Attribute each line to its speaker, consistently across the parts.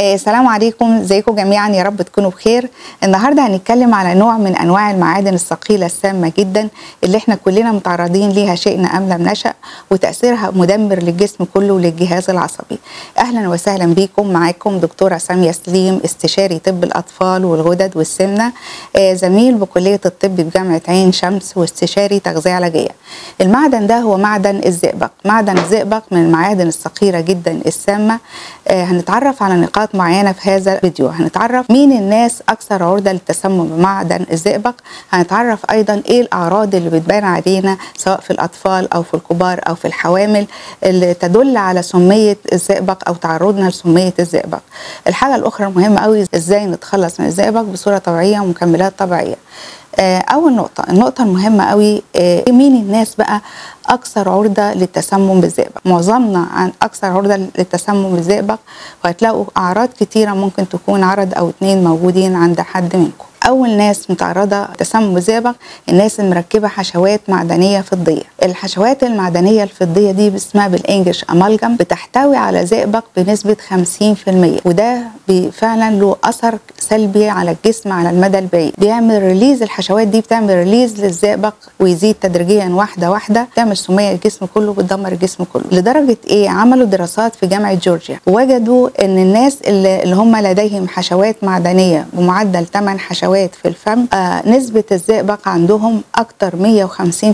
Speaker 1: آه، السلام عليكم ازيكم جميعا يا رب تكونوا بخير النهارده هنتكلم على نوع من انواع المعادن الثقيله السامه جدا اللي احنا كلنا متعرضين ليها شئنا ام لم نشا وتاثيرها مدمر للجسم كله وللجهاز العصبي اهلا وسهلا بيكم معاكم دكتوره ساميه سليم استشاري طب الاطفال والغدد والسمنه آه، زميل بكليه الطب بجامعه عين شمس واستشاري تغذيه علاجيه المعدن ده هو معدن الزئبق معدن الزئبق من المعادن الثقيله جدا السامه آه، هنتعرف على نقاط معينه في هذا الفيديو هنتعرف مين الناس اكثر عرضه للتسمم بمعدن الزئبق هنتعرف ايضا ايه الاعراض اللي بتبان علينا سواء في الاطفال او في الكبار او في الحوامل اللي تدل على سميه الزئبق او تعرضنا لسميه الزئبق الحاجه الاخرى المهمه قوي ازاي نتخلص من الزئبق بصوره طبيعيه ومكملات طبيعيه آه، اول نقطه النقطه المهمه قوي آه، مين الناس بقى اكثر عرضه للتسمم بالزئبق معظمنا عن اكثر عرضه للتسمم بالزئبق وهتلاقوا اعراض كتيره ممكن تكون عرض او اتنين موجودين عند حد منكم اول ناس متعرضه لتسمم بالزئبق الناس اللي مركبه حشوات معدنيه فضيه الحشوات المعدنيه الفضيه دي اسمها بالانجلش امالجم بتحتوي على زئبق بنسبه 50% وده بي- فعلا له اثر سلبي على الجسم على المدى البعيد بيعمل ريليز الحشوات دي بتعمل ريليز للزئبق ويزيد تدريجيا واحده واحده تعمل سميه الجسم كله بتدمر الجسم كله لدرجه ايه عملوا دراسات في جامعه جورجيا وجدوا ان الناس اللي, اللي هم لديهم حشوات معدنيه بمعدل 8 حشوات في الفم آه نسبه الزئبق عندهم اكتر 150%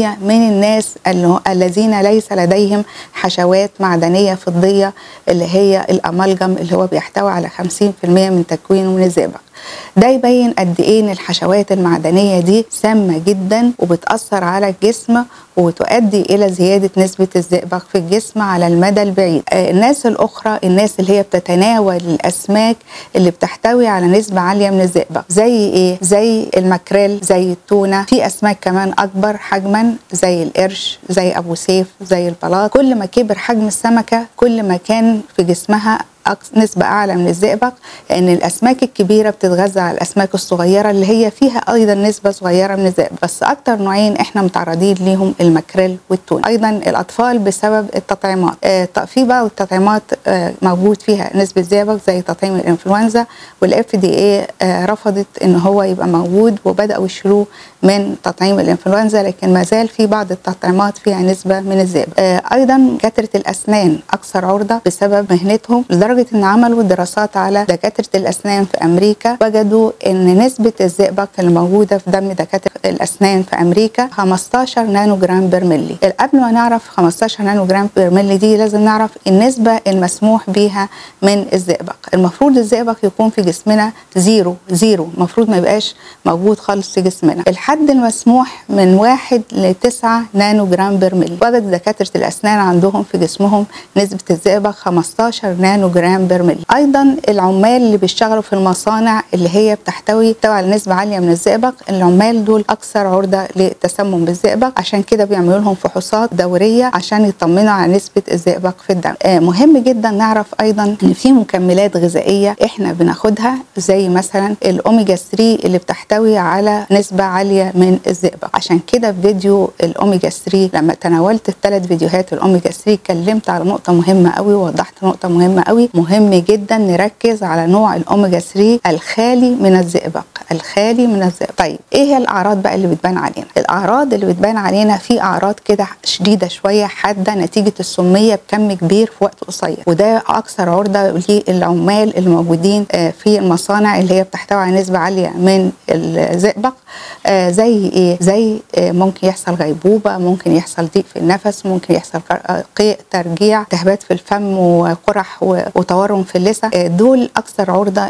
Speaker 1: من الناس اللي الذين ليس لديهم حشوات معدنيه فضيه اللي هي الامالجم اللي هو بيحتوي على 50% من تكوينه من الزئبق ده يبين قد ايه ان الحشوات المعدنيه دي سامه جدا وبتاثر على الجسم وتؤدي الى زياده نسبه الزئبق في الجسم على المدى البعيد آه، الناس الاخرى الناس اللي هي بتتناول الاسماك اللي بتحتوي على نسبه عاليه من الزئبق زي ايه زي الماكريل زي التونه في اسماك كمان اكبر حجما زي القرش زي ابو سيف زي البلاط كل ما كبر حجم السمكه كل ما كان في جسمها أكس- نسبة أعلى من الزئبق لأن الأسماك الكبيرة بتتغذى على الأسماك الصغيرة اللي هي فيها أيضا نسبة صغيرة من الزئبق بس أكتر نوعين إحنا متعرضين ليهم الماكريل والتون أيضا الأطفال بسبب التطعيمات آه، ط- في بعض التطعيمات آه، موجود فيها نسبة زئبق زي تطعيم الإنفلونزا والاف دي اي رفضت ان هو يبقى موجود وبداوا يشيلوه من تطعيم الانفلونزا لكن ما زال في بعض التطعيمات فيها نسبه من الزئبق آه، ايضا دكاتره الاسنان اكثر عرضه بسبب مهنتهم لدرجه ان عملوا دراسات على دكاتره الاسنان في امريكا وجدوا ان نسبه الزئبق اللي موجوده في دم دكاتره الاسنان في امريكا 15 نانو جرام بر ملي قبل ما نعرف 15 نانو جرام بر ملي دي لازم نعرف النسبه المسموح بيها من الزئبق المفروض الزئبق يكون في جسمنا زيرو زيرو المفروض ما يبقاش موجود خالص في جسمنا الحد المسموح من واحد لتسعة نانو جرام بر ملي وجد دكاترة الأسنان عندهم في جسمهم نسبة الزئبق 15 نانو جرام بر ملي أيضا العمال اللي بيشتغلوا في المصانع اللي هي بتحتوي بتحتوي على نسبة عالية من الزئبق العمال دول أكثر عرضة للتسمم بالزئبق عشان كده بيعملوا لهم فحوصات دورية عشان يطمنوا على نسبة الزئبق في الدم آه مهم جدا نعرف أيضا إن في مكملات غذائية إحنا بناخدها زي مثلا الأوميجا 3 اللي بتحتوي على نسبة عالية من الزئبق عشان كده في فيديو الأوميجا 3 لما تناولت الثلاث فيديوهات الأوميجا 3 اتكلمت على نقطة مهمة قوي ووضحت نقطة مهمة قوي مهم جدا نركز على نوع الأوميجا 3 الخالي من الزئبق الخالي من الزئبق طيب ايه هي الأعراض بقى اللي بتبان علينا الأعراض اللي بتبان علينا في أعراض كده شديدة شوية حادة نتيجة السمية بكم كبير في وقت قصير وده أكثر عرضة للعمال الموجودين آه، في المصانع اللي هي بتحتوي على نسبة عالية من الزئبق آه، زي ايه زي آه، ممكن يحصل غيبوبة ممكن يحصل ضيق في النفس ممكن يحصل كر- آه، قيء ترجيع التهابات في الفم وقرح و- وتورم في اللثة آه، دول أكثر عرضة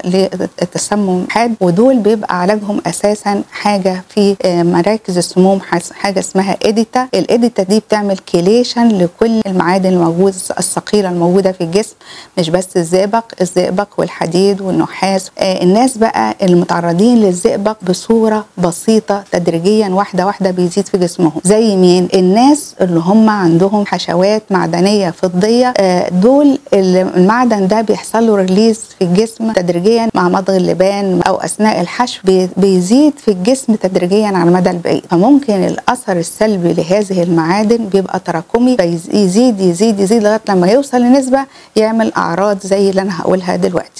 Speaker 1: للتسمم حاد ودول بيبقى علاجهم أساسا حاجة في آه، مراكز السموم حاس- حاجة اسمها إيديتا الإيديتا دي بتعمل كيليشن لكل المعادن الموجودة الثقيلة الموجودة في الجسم مش بس الزئبق الزئبق والحديد والنحاس آه، الناس بقى المتعرضين للزئبق بصورة بسيطة تدريجيا واحدة واحدة بيزيد في جسمهم زي مين الناس اللي هم عندهم حشوات معدنية فضية آه، دول اللي المعدن ده بيحصل له ريليز في الجسم تدريجيا مع مضغ اللبان او اثناء الحشو بي- بيزيد في الجسم تدريجيا على المدى البعيد فممكن الاثر السلبي لهذه المعادن بيبقى تراكمي فيزيد يزيد يزيد لغايه لما يوصل لنسبه يعمل اعراض زي اللي انا هقولها دلوقتي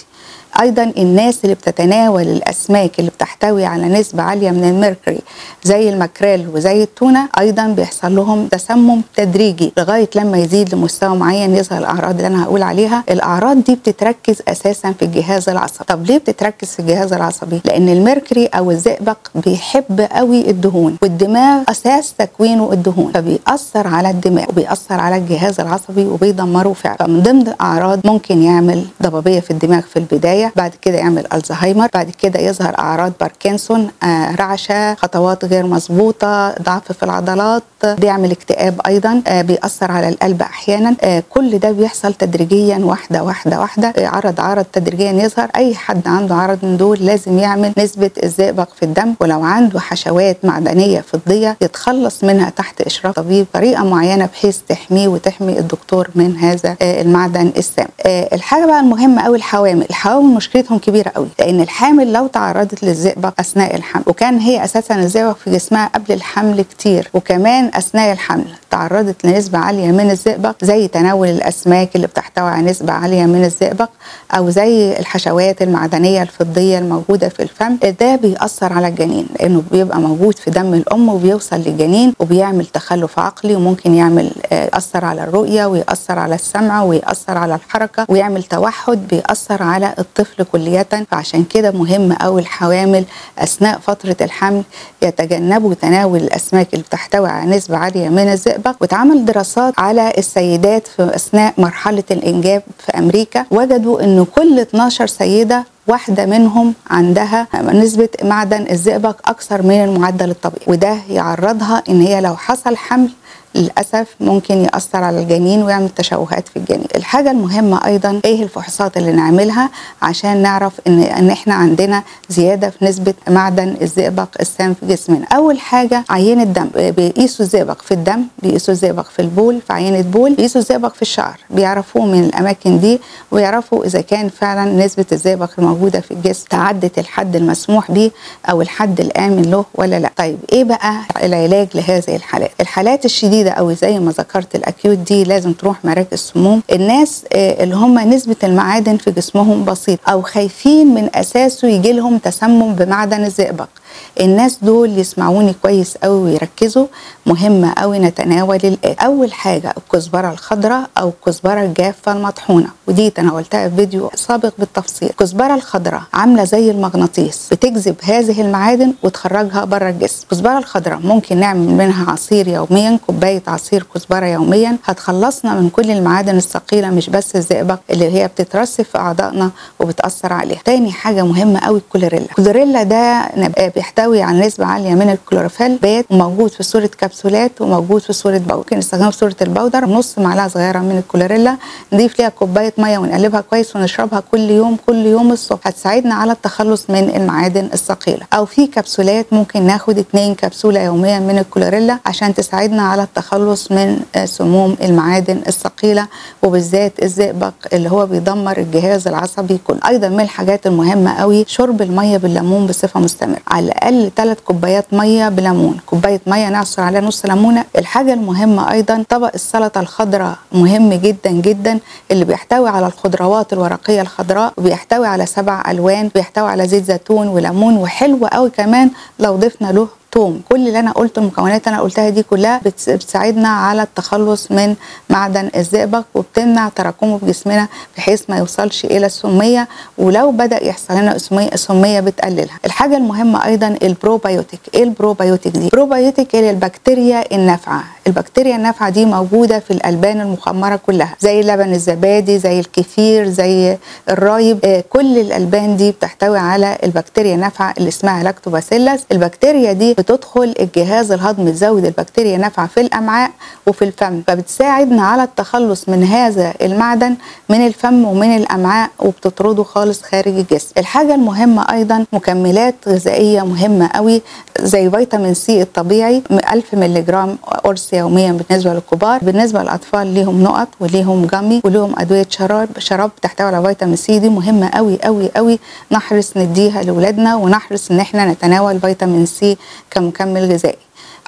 Speaker 1: ايضا الناس اللي بتتناول الاسماك اللي بتحتوي على نسبه عاليه من الميركوري زي الماكريل وزي التونه ايضا بيحصل لهم تسمم تدريجي لغايه لما يزيد لمستوى معين يظهر الاعراض اللي انا هقول عليها الاعراض دي بتتركز اساسا في الجهاز العصبي طب ليه بتتركز في الجهاز العصبي لان الميركوري او الزئبق بيحب قوي الدهون والدماغ اساس تكوينه الدهون فبيأثر على الدماغ وبيأثر على الجهاز العصبي وبيدمره فعلا فمن ضمن الاعراض ممكن يعمل ضبابيه في الدماغ في البدايه بعد كده يعمل الزهايمر بعد كده يظهر اعراض باركنسون آه رعشه خطوات غير مظبوطه ضعف في العضلات بيعمل اكتئاب ايضا آه بيأثر على القلب احيانا آه كل ده بيحصل تدريجيا واحده واحده واحده آه عرض عرض تدريجيا يظهر اي حد عنده عرض من دول لازم يعمل نسبه الزئبق في الدم ولو عنده حشوات معدنيه فضيه يتخلص منها تحت اشراف طبيب طريقه معينه بحيث تحميه وتحمي الدكتور من هذا آه المعدن السام آه الحاجه بقى المهمه قوي الحوامل الحوامل مشكلتهم كبيره قوي لان الحامل لو تعرضت للزئبق اثناء الحمل وكان هي اساسا الزئبق في جسمها قبل الحمل كتير وكمان اثناء الحمل تعرضت لنسبه عاليه من الزئبق زي تناول الاسماك اللي بتحتوي على نسبه عاليه من الزئبق او زي الحشوات المعدنيه الفضيه الموجوده في الفم ده بيأثر على الجنين لانه بيبقى موجود في دم الام وبيوصل للجنين وبيعمل تخلف عقلي وممكن يعمل يأثر على الرؤيه ويأثر على السمع ويأثر على الحركه ويعمل توحد بيأثر على الطفل كلية فعشان كده مهم قوي الحوامل اثناء فتره الحمل يتجنبوا تناول الاسماك اللي بتحتوي على نسبه عاليه من الزئبق واتعمل دراسات على السيدات في اثناء مرحله الانجاب في امريكا وجدوا انه كل 12 سيده واحدة منهم عندها نسبة معدن الزئبق أكثر من المعدل الطبيعي وده يعرضها إن هي لو حصل حمل للاسف ممكن ياثر على الجنين ويعمل تشوهات في الجنين الحاجه المهمه ايضا ايه الفحوصات اللي نعملها عشان نعرف ان ان احنا عندنا زياده في نسبه معدن الزئبق السام في جسمنا اول حاجه عينه دم بيقيسوا الزئبق في الدم بيقيسوا الزئبق في البول في عينه بول بيقيسوا الزئبق في الشعر بيعرفوه من الاماكن دي ويعرفوا اذا كان فعلا نسبه الزئبق الموجوده في الجسم تعدت الحد المسموح به او الحد الامن له ولا لا طيب ايه بقى العلاج لهذه الحالات الحالات الشديده شديده قوي زي ما ذكرت الاكيوت دي لازم تروح مراكز سموم الناس اللي هم نسبه المعادن في جسمهم بسيط او خايفين من اساسه يجي لهم تسمم بمعدن الزئبق الناس دول يسمعوني كويس قوي ويركزوا مهمة قوي نتناول الآتي أول حاجة الكزبرة الخضراء أو الكزبرة الجافة المطحونة ودي تناولتها في فيديو سابق بالتفصيل الكزبرة الخضراء عاملة زي المغناطيس بتجذب هذه المعادن وتخرجها بره الجسم الكزبرة الخضراء ممكن نعمل منها عصير يوميا كوباية عصير كزبرة يوميا هتخلصنا من كل المعادن الثقيلة مش بس الزئبق اللي هي بتترسب في أعضائنا وبتأثر عليها تاني حاجة مهمة قوي الكوليريلا الكوليريلا ده بيحتوي على نسبة عالية من الكلوروفيل بيت موجود في صورة كبسولات وموجود في صورة بودر ممكن نستخدمه في صورة البودر نص معلقة صغيرة من الكلوريلا نضيف ليها كوباية مية ونقلبها كويس ونشربها كل يوم كل يوم الصبح هتساعدنا على التخلص من المعادن الثقيلة أو في كبسولات ممكن ناخد اتنين كبسولة يوميا من الكلوريلا عشان تساعدنا على التخلص من سموم المعادن الثقيلة وبالذات الزئبق اللي هو بيدمر الجهاز العصبي كله أيضا من الحاجات المهمة قوي شرب المية بالليمون بصفة مستمرة على الاقل ثلاث كوبايات ميه بليمون كوبايه ميه نعصر عليها نص ليمونه الحاجه المهمه ايضا طبق السلطه الخضراء مهم جدا جدا اللي بيحتوي على الخضروات الورقيه الخضراء وبيحتوي على سبع الوان بيحتوي على زيت زيتون وليمون وحلو قوي كمان لو ضفنا له توم كل اللي انا قلته المكونات اللي انا قلتها دي كلها بتساعدنا على التخلص من معدن الزئبق وبتمنع تراكمه في جسمنا بحيث ما يوصلش الى السميه ولو بدا يحصل لنا سميه سميه بتقللها الحاجه المهمه ايضا البروبايوتيك ايه البروبايوتيك دي البروبايوتيك هي البكتيريا النافعه البكتيريا النافعه دي موجوده في الالبان المخمره كلها زي لبن الزبادي زي الكefir زي الرايب آه كل الالبان دي بتحتوي على البكتيريا النافعه اللي اسمها لاكتوباسيلس البكتيريا دي بتدخل الجهاز الهضمي تزود البكتيريا نافعه في الامعاء وفي الفم فبتساعدنا على التخلص من هذا المعدن من الفم ومن الامعاء وبتطرده خالص خارج الجسم الحاجه المهمه ايضا مكملات غذائيه مهمه قوي زي فيتامين سي الطبيعي 1000 مللي جرام قرص يوميا بالنسبه للكبار بالنسبه للاطفال ليهم نقط وليهم جامي وليهم ادويه شراب شراب بتحتوي على فيتامين سي دي مهمه قوي قوي قوي نحرص نديها لاولادنا ونحرص ان احنا نتناول فيتامين سي كمكمل غذائي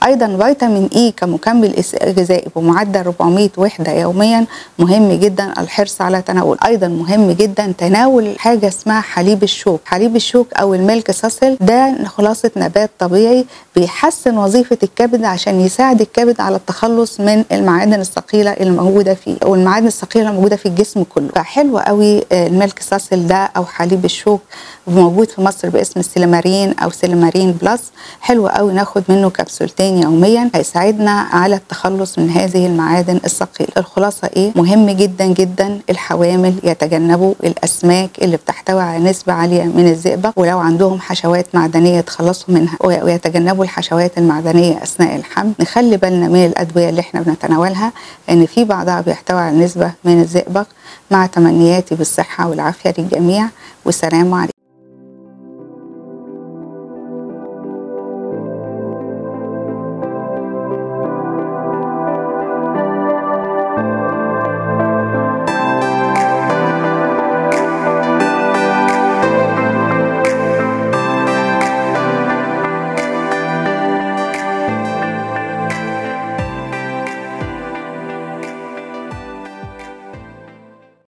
Speaker 1: ايضا فيتامين اي كمكمل إس- غذائي بمعدل 400 وحده يوميا مهم جدا الحرص على تناول ايضا مهم جدا تناول حاجه اسمها حليب الشوك حليب الشوك او الميلك ساسل ده خلاصه نبات طبيعي بيحسن وظيفه الكبد عشان يساعد الكبد على التخلص من المعادن الثقيله الموجوده فيه والمعادن الثقيله الموجوده في الجسم كله فحلو قوي آه، الميلك ساسل ده او حليب الشوك موجود في مصر باسم السيلمارين او سيلمارين بلس حلو قوي ناخد منه كبسولتين يوميا هيساعدنا على التخلص من هذه المعادن الثقيله الخلاصه ايه مهم جدا جدا الحوامل يتجنبوا الاسماك اللي بتحتوي على نسبه عاليه من الزئبق ولو عندهم حشوات معدنيه يتخلصوا منها وي- ويتجنبوا الحشوات المعدنيه اثناء الحمل نخلي بالنا من الادويه اللي احنا بنتناولها ان في بعضها بيحتوي على نسبه من الزئبق مع تمنياتي بالصحه والعافيه للجميع والسلام عليكم